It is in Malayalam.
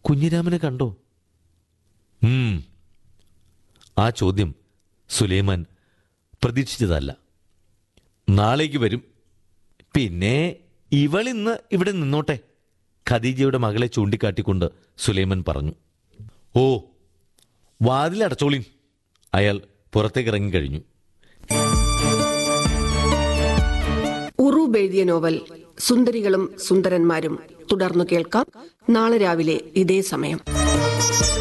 കുഞ്ഞിരാമനെ കണ്ടോ ഉം. ആ ചോദ്യം സുലൈമാൻ പ്രതീക്ഷിച്ചതല്ല നാളേക്ക് വരും പിന്നെ ഇവളിന്ന് ഇവിടെ നിന്നോട്ടെ ഖദീജയുടെ മകളെ ചൂണ്ടിക്കാട്ടിക്കൊണ്ട് സുലൈമാൻ പറഞ്ഞു ഓ വാതിലടച്ചോളിൻ അയാൾ പുറത്തേക്ക് ഇറങ്ങി കഴിഞ്ഞു ഉറൂബ് എഴുതിയ നോവൽ സുന്ദരികളും സുന്ദരന്മാരും തുടർന്നു കേൾക്കാം നാളെ രാവിലെ ഇതേ സമയം